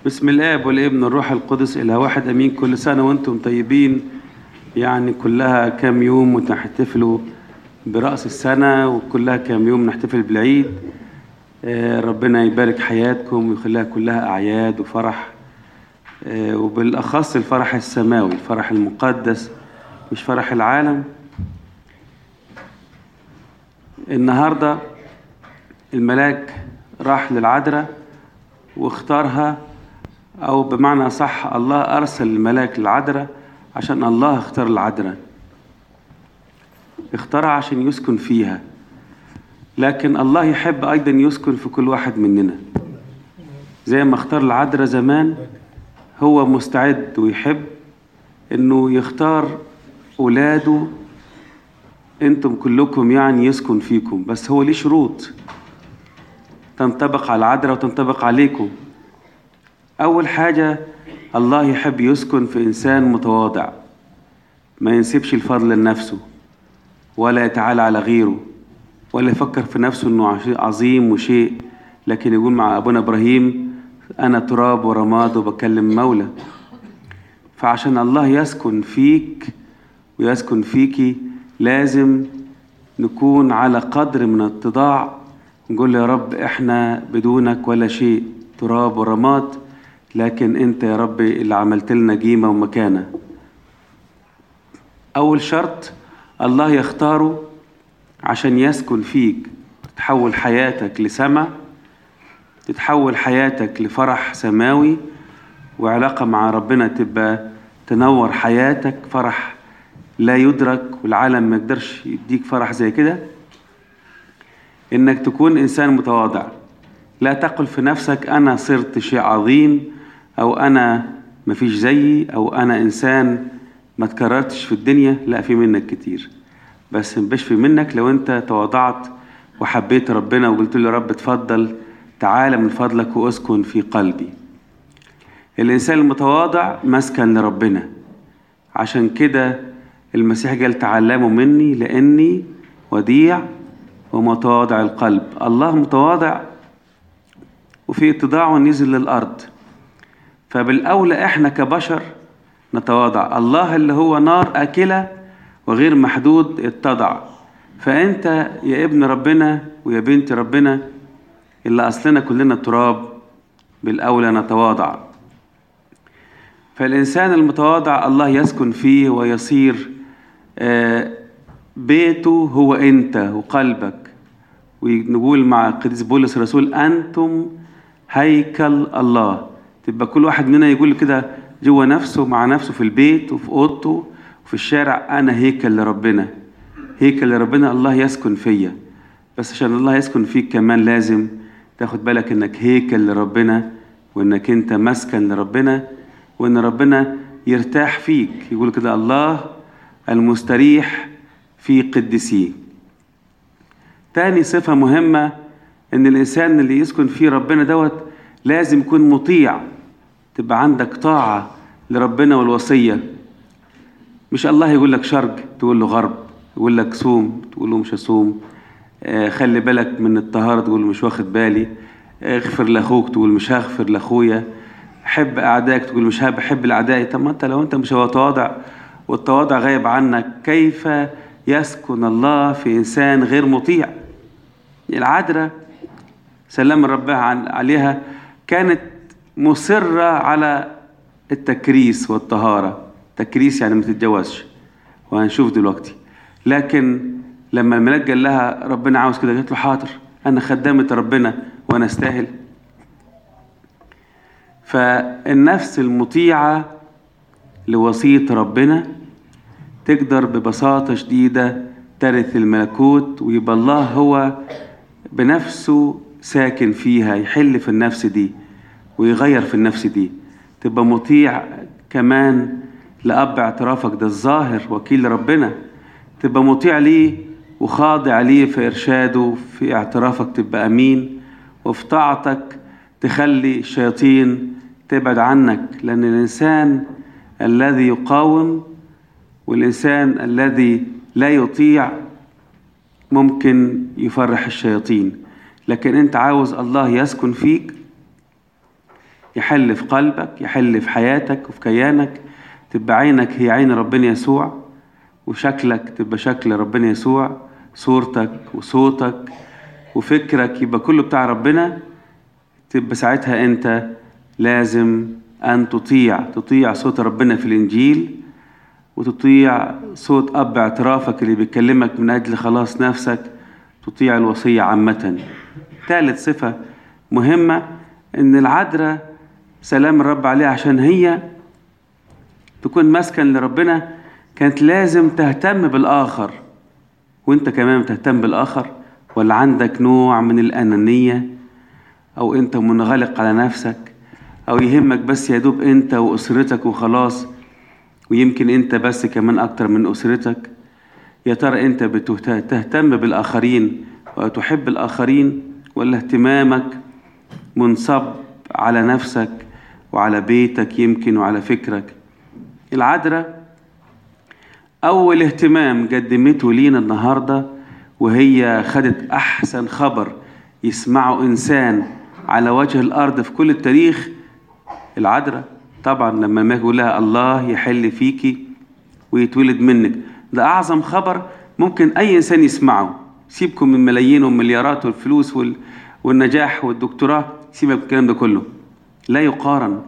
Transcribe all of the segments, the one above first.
بسم الاب والابن والروح القدس الى واحد امين كل سنه وانتم طيبين يعني كلها كام يوم وتحتفلوا براس السنه وكلها كام يوم نحتفل بالعيد آه، ربنا يبارك حياتكم ويخليها كلها اعياد وفرح آه، وبالاخص الفرح السماوي الفرح المقدس مش فرح العالم النهارده الملاك راح للعذراء واختارها او بمعنى صح الله ارسل الملاك للعذراء عشان الله اختار العذراء اختارها عشان يسكن فيها لكن الله يحب ايضا يسكن في كل واحد مننا زي ما اختار العذراء زمان هو مستعد ويحب انه يختار اولاده انتم كلكم يعني يسكن فيكم بس هو ليه شروط تنطبق على العذراء وتنطبق عليكم أول حاجة الله يحب يسكن في إنسان متواضع ما ينسبش الفضل لنفسه ولا يتعالى على غيره ولا يفكر في نفسه إنه عظيم وشيء لكن يقول مع أبونا إبراهيم أنا تراب ورماد وبكلم مولى فعشان الله يسكن فيك ويسكن فيكي لازم نكون على قدر من الاتضاع نقول يا رب احنا بدونك ولا شيء تراب ورماد لكن انت يا رب اللي عملت لنا قيمه ومكانه اول شرط الله يختاره عشان يسكن فيك تتحول حياتك لسما تتحول حياتك لفرح سماوي وعلاقة مع ربنا تبقى تنور حياتك فرح لا يدرك والعالم ما يقدرش يديك فرح زي كده انك تكون انسان متواضع لا تقل في نفسك انا صرت شيء عظيم او انا مفيش زيي او انا انسان ما تكررتش في الدنيا لا في منك كتير بس مبقاش في منك لو انت تواضعت وحبيت ربنا وقلت له يا رب اتفضل تعالى من فضلك واسكن في قلبي الانسان المتواضع مسكن لربنا عشان كده المسيح قال تعلموا مني لاني وديع ومتواضع القلب الله متواضع وفي اتضاعه نزل للارض فبالاولى احنا كبشر نتواضع الله اللي هو نار اكله وغير محدود اتضع فانت يا ابن ربنا ويا بنت ربنا اللي اصلنا كلنا تراب بالاولى نتواضع فالانسان المتواضع الله يسكن فيه ويصير بيته هو انت وقلبك ونقول مع القديس بولس الرسول انتم هيكل الله تبقى كل واحد مننا يقول كده جوه نفسه مع نفسه في البيت وفي اوضته وفي الشارع انا هيكل لربنا هيكل لربنا الله يسكن فيا بس عشان الله يسكن فيك كمان لازم تاخد بالك انك هيكل لربنا وانك انت مسكن لربنا وان ربنا يرتاح فيك يقول كده الله المستريح في قدسيه تاني صفة مهمة ان الانسان اللي يسكن فيه ربنا دوت لازم يكون مطيع تبقى عندك طاعة لربنا والوصية مش الله يقول لك شرق تقول له غرب يقول لك صوم تقول له مش هصوم آه خلي بالك من الطهارة تقول له مش واخد بالي اغفر لاخوك تقول مش هغفر لاخويا حب اعدائك تقول مش بحب الاعداء طب ما انت لو انت مش متواضع والتواضع غايب عنك كيف يسكن الله في انسان غير مطيع العذراء سلام ربها عليها كانت مصرة على التكريس والطهارة تكريس يعني ما تتجوزش وهنشوف دلوقتي لكن لما الملاك قال لها ربنا عاوز كده قالت له حاضر انا خدامة ربنا وانا استاهل فالنفس المطيعة لوصية ربنا تقدر ببساطة شديدة ترث الملكوت ويبقى الله هو بنفسه ساكن فيها يحل في النفس دي ويغير في النفس دي تبقى مطيع كمان لأب اعترافك ده الظاهر وكيل ربنا تبقى مطيع ليه وخاضع ليه في إرشاده في اعترافك تبقى أمين وفي طاعتك تخلي الشياطين تبعد عنك لأن الإنسان الذي يقاوم والإنسان الذي لا يطيع ممكن يفرح الشياطين لكن انت عاوز الله يسكن فيك يحل في قلبك يحل في حياتك وفي كيانك تبقى عينك هي عين ربنا يسوع وشكلك تبقى شكل ربنا يسوع صورتك وصوتك وفكرك يبقى كله بتاع ربنا تبقى ساعتها انت لازم ان تطيع تطيع صوت ربنا في الانجيل وتطيع صوت اب اعترافك اللي بيكلمك من اجل خلاص نفسك تطيع الوصيه عامه ثالث صفه مهمه ان العذراء سلام الرب عليها عشان هي تكون مسكن لربنا كانت لازم تهتم بالآخر وانت كمان تهتم بالآخر ولا عندك نوع من الأنانية أو انت منغلق على نفسك أو يهمك بس يا دوب انت وأسرتك وخلاص ويمكن انت بس كمان أكتر من أسرتك يا ترى انت بتهتم بالآخرين وتحب الآخرين ولا اهتمامك منصب على نفسك وعلى بيتك يمكن وعلى فكرك العذراء أول اهتمام قدمته لينا النهاردة وهي خدت أحسن خبر يسمعه إنسان على وجه الأرض في كل التاريخ العذراء طبعا لما ما يقول لها الله يحل فيكي ويتولد منك ده أعظم خبر ممكن أي إنسان يسمعه سيبكم من ملايين ومليارات والفلوس وال... والنجاح والدكتوراه سيبك من الكلام ده كله لا يقارن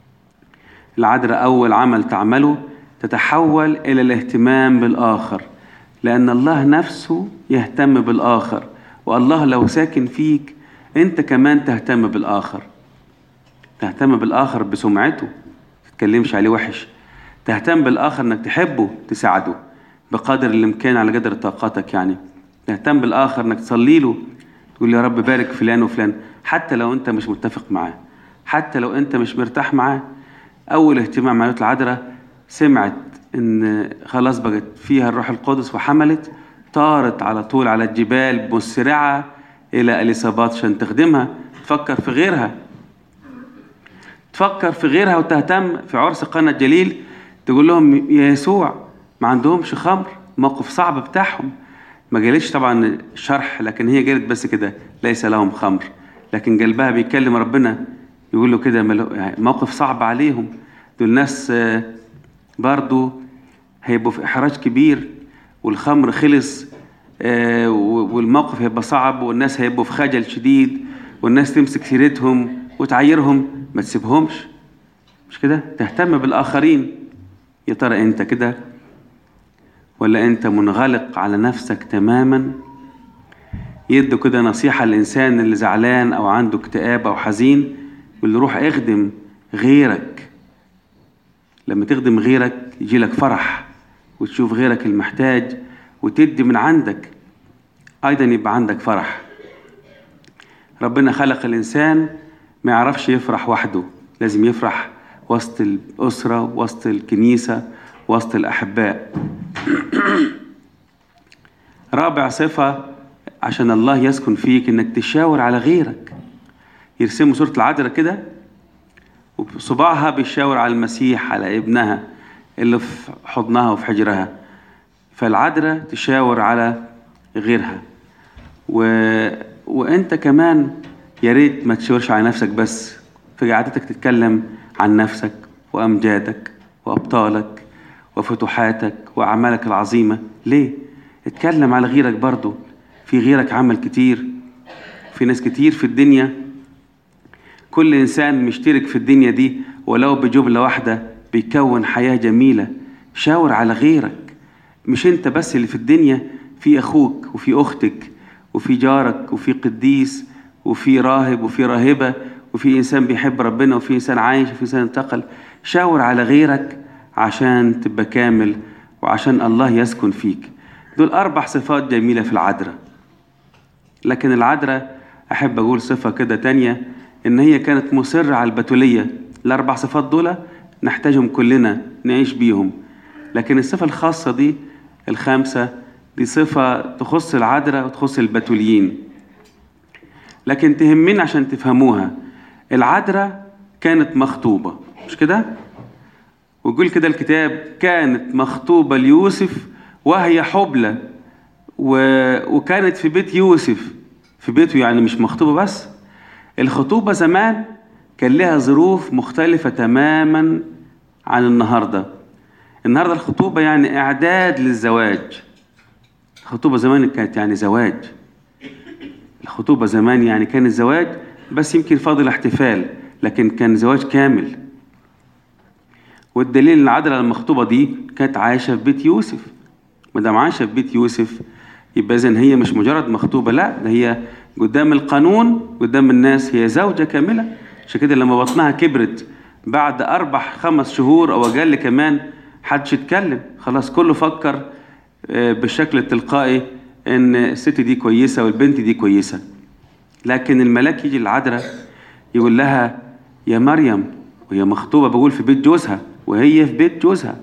العذراء أول عمل تعمله تتحول إلى الاهتمام بالآخر لأن الله نفسه يهتم بالآخر والله لو ساكن فيك أنت كمان تهتم بالآخر تهتم بالآخر بسمعته تتكلمش عليه وحش تهتم بالآخر إنك تحبه تساعده بقدر الإمكان على قدر طاقتك يعني تهتم بالآخر إنك تصلي له تقول يا رب بارك فلان وفلان حتى لو أنت مش متفق معاه حتى لو أنت مش مرتاح معاه أول اهتمام عائلة العذراء سمعت إن خلاص بقت فيها الروح القدس وحملت طارت على طول على الجبال مسرعة إلى إليصابات عشان تخدمها تفكر في غيرها تفكر في غيرها وتهتم في عرس قنا الجليل تقول لهم يا يسوع ما عندهمش خمر موقف صعب بتاعهم ما جالتش طبعا شرح لكن هي جالت بس كده ليس لهم خمر لكن قلبها بيكلم ربنا يقول له كده يعني موقف صعب عليهم دول ناس برضو هيبقوا في إحراج كبير والخمر خلص والموقف هيبقى صعب والناس هيبقوا في خجل شديد والناس تمسك سيرتهم وتعيرهم ما تسيبهمش مش كده تهتم بالآخرين يا ترى أنت كده ولا أنت منغلق على نفسك تماما يدوا كده نصيحة للإنسان اللي زعلان أو عنده اكتئاب أو حزين واللي روح اخدم غيرك لما تخدم غيرك يجي لك فرح وتشوف غيرك المحتاج وتدي من عندك ايضا يبقى عندك فرح ربنا خلق الانسان ما يعرفش يفرح وحده لازم يفرح وسط الاسره وسط الكنيسه وسط الاحباء رابع صفه عشان الله يسكن فيك انك تشاور على غيرك يرسموا صورة العذراء كده وصباعها بيشاور على المسيح على ابنها اللي في حضنها وفي حجرها فالعذراء تشاور على غيرها و... وانت كمان يا ريت ما تشاورش على نفسك بس في قعدتك تتكلم عن نفسك وامجادك وابطالك وفتوحاتك واعمالك العظيمه ليه اتكلم على غيرك برضو في غيرك عمل كتير في ناس كتير في الدنيا كل إنسان مشترك في الدنيا دي ولو بجملة واحدة بيكون حياة جميلة شاور على غيرك مش أنت بس اللي في الدنيا في أخوك وفي أختك وفي جارك وفي قديس وفي راهب وفي راهبة وفي إنسان بيحب ربنا وفي إنسان عايش وفي إنسان انتقل شاور على غيرك عشان تبقى كامل وعشان الله يسكن فيك دول أربع صفات جميلة في العذراء لكن العذراء أحب أقول صفة كده تانية إن هي كانت مصرة على البتولية الأربع صفات دول نحتاجهم كلنا نعيش بيهم لكن الصفة الخاصة دي الخامسة دي صفة تخص العذراء وتخص البتوليين لكن تهمنا عشان تفهموها العذراء كانت مخطوبة مش كده؟ ويقول كده الكتاب كانت مخطوبة ليوسف وهي حبلى و... وكانت في بيت يوسف في بيته يعني مش مخطوبة بس الخطوبة زمان كان لها ظروف مختلفة تماما عن النهاردة النهاردة الخطوبة يعني إعداد للزواج الخطوبة زمان كانت يعني زواج الخطوبة زمان يعني كان الزواج بس يمكن فاضل احتفال لكن كان زواج كامل والدليل ان العذراء المخطوبة دي كانت عايشة في بيت يوسف ما دام عايشة في بيت يوسف يبقى إذن هي مش مجرد مخطوبة لا ده هي قدام القانون قدام الناس هي زوجة كاملة عشان كده لما بطنها كبرت بعد أربع خمس شهور أو أقل كمان حدش يتكلم خلاص كله فكر بالشكل التلقائي إن الست دي كويسة والبنت دي كويسة لكن الملاك يجي العذراء يقول لها يا مريم وهي مخطوبة بقول في بيت جوزها وهي في بيت جوزها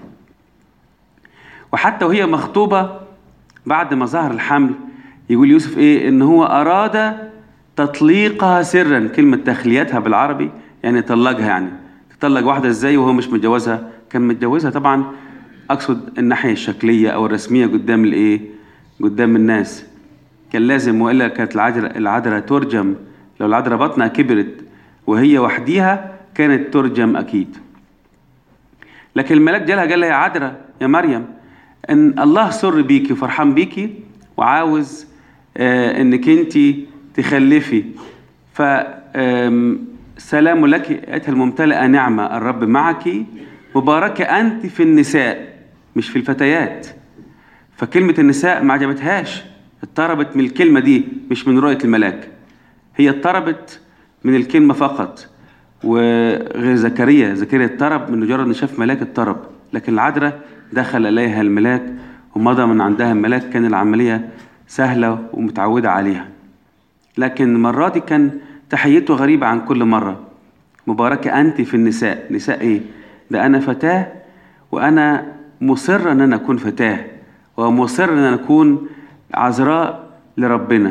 وحتى وهي مخطوبة بعد ما ظهر الحمل يقول يوسف ايه ان هو اراد تطليقها سرا كلمة تخليتها بالعربي يعني طلقها يعني تطلق واحدة ازاي وهو مش متجوزها كان متجوزها طبعا اقصد الناحية الشكلية او الرسمية قدام الايه قدام الناس كان لازم والا كانت العذراء العذراء ترجم لو العذراء بطنها كبرت وهي وحديها كانت ترجم اكيد لكن الملاك جالها قال لها يا عذراء يا مريم ان الله سر بيكي وفرحان بيكي وعاوز آه انك انت تخلفي ف سلام لك ايتها الممتلئه نعمه الرب معك مباركه انت في النساء مش في الفتيات فكلمه النساء ما عجبتهاش اضطربت من الكلمه دي مش من رؤيه الملاك هي اضطربت من الكلمه فقط وغير زكريا زكريا اضطرب من مجرد ان شاف ملاك اضطرب لكن العذراء دخل اليها الملاك ومضى من عندها الملاك كان العمليه سهله ومتعوده عليها لكن المره دي كان تحيته غريبه عن كل مره مباركه انت في النساء نساء ايه ده انا فتاه وانا مصر ان انا اكون فتاه ومصر ان انا اكون عذراء لربنا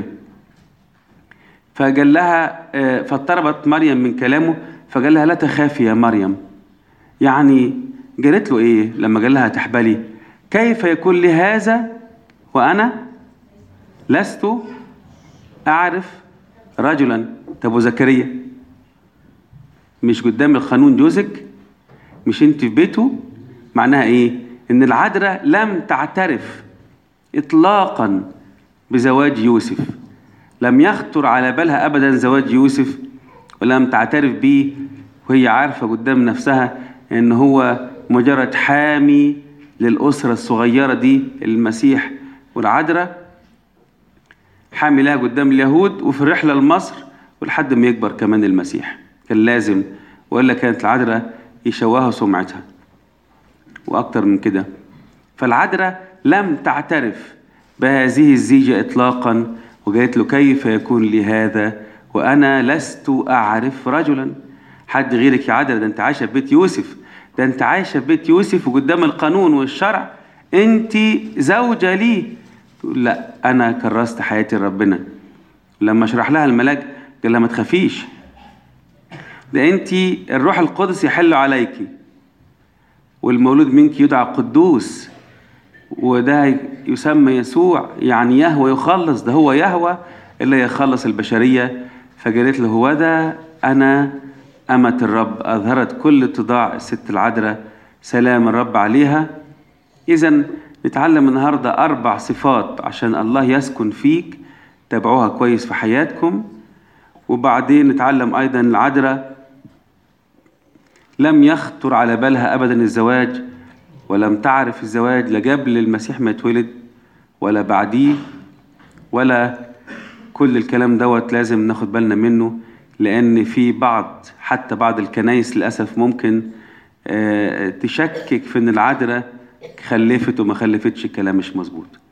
فقال لها فاضطربت مريم من كلامه فقال لها لا تخافي يا مريم يعني قالت له ايه لما قال لها تحبلي كيف يكون لي هذا وانا لست اعرف رجلا طب وزكريا مش قدام القانون جوزك مش انت في بيته معناها ايه ان العذراء لم تعترف اطلاقا بزواج يوسف لم يخطر على بالها ابدا زواج يوسف ولم تعترف به وهي عارفه قدام نفسها ان هو مجرد حامي للاسره الصغيره دي المسيح والعذراء حامي لها قدام اليهود وفي الرحله لمصر ولحد ما يكبر كمان المسيح كان لازم والا كانت العذراء يشوهها سمعتها واكتر من كده فالعذراء لم تعترف بهذه الزيجه اطلاقا وقالت له كيف يكون لي هذا وانا لست اعرف رجلا حد غيرك يا عذراء ده انت عايشه في بيت يوسف ده انت عايشه في بيت يوسف وقدام القانون والشرع انت زوجه ليه تقول لا انا كرست حياتي لربنا لما اشرح لها الملاك قال لها ما تخافيش ده انت الروح القدس يحل عليك والمولود منك يدعى قدوس وده يسمى يسوع يعني يهوى يخلص ده هو يهوى اللي يخلص البشرية فقالت له هو ده أنا أمة الرب أظهرت كل اتضاع الست العذراء سلام الرب عليها إذا نتعلم النهاردة أربع صفات عشان الله يسكن فيك تابعوها كويس في حياتكم وبعدين نتعلم أيضا العذراء لم يخطر على بالها أبدا الزواج ولم تعرف الزواج لا قبل المسيح ما يتولد ولا بعديه ولا كل الكلام دوت لازم ناخد بالنا منه لأن في بعض حتى بعض الكنايس للأسف ممكن تشكك في إن العذراء خلفت وما خلفتش الكلام مش مظبوط